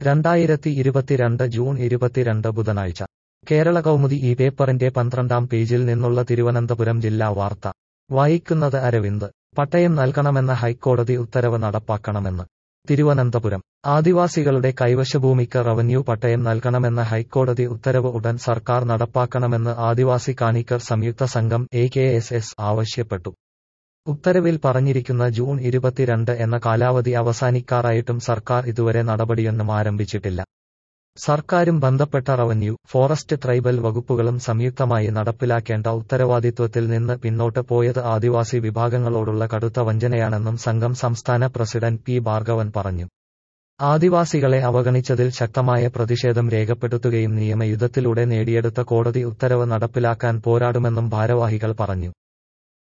രണ്ടായിരത്തി ഇരുപത്തിരണ്ട് ജൂൺ ഇരുപത്തിരണ്ട് ബുധനാഴ്ച കേരള കൗമുദി ഈ പേപ്പറിന്റെ പന്ത്രണ്ടാം പേജിൽ നിന്നുള്ള തിരുവനന്തപുരം ജില്ലാ വാർത്ത വായിക്കുന്നത് അരവിന്ദ് പട്ടയം നൽകണമെന്ന ഹൈക്കോടതി ഉത്തരവ് നടപ്പാക്കണമെന്ന് തിരുവനന്തപുരം ആദിവാസികളുടെ കൈവശഭൂമിക്ക് റവന്യൂ പട്ടയം നൽകണമെന്ന ഹൈക്കോടതി ഉത്തരവ് ഉടൻ സർക്കാർ നടപ്പാക്കണമെന്ന് ആദിവാസി കാണിക്കർ സംയുക്ത സംഘം എ കെ എസ് എസ് ആവശ്യപ്പെട്ടു ഉത്തരവിൽ പറഞ്ഞിരിക്കുന്ന ജൂൺ ഇരുപത്തിരണ്ട് എന്ന കാലാവധി അവസാനിക്കാറായിട്ടും സർക്കാർ ഇതുവരെ നടപടിയൊന്നും ആരംഭിച്ചിട്ടില്ല സർക്കാരും ബന്ധപ്പെട്ട റവന്യൂ ഫോറസ്റ്റ് ട്രൈബൽ വകുപ്പുകളും സംയുക്തമായി നടപ്പിലാക്കേണ്ട ഉത്തരവാദിത്വത്തിൽ നിന്ന് പിന്നോട്ട് പോയത് ആദിവാസി വിഭാഗങ്ങളോടുള്ള കടുത്ത വഞ്ചനയാണെന്നും സംഘം സംസ്ഥാന പ്രസിഡന്റ് പി ഭാർഗവൻ പറഞ്ഞു ആദിവാസികളെ അവഗണിച്ചതിൽ ശക്തമായ പ്രതിഷേധം രേഖപ്പെടുത്തുകയും നിയമയുദ്ധത്തിലൂടെ നേടിയെടുത്ത കോടതി ഉത്തരവ് നടപ്പിലാക്കാൻ പോരാടുമെന്നും ഭാരവാഹികൾ പറഞ്ഞു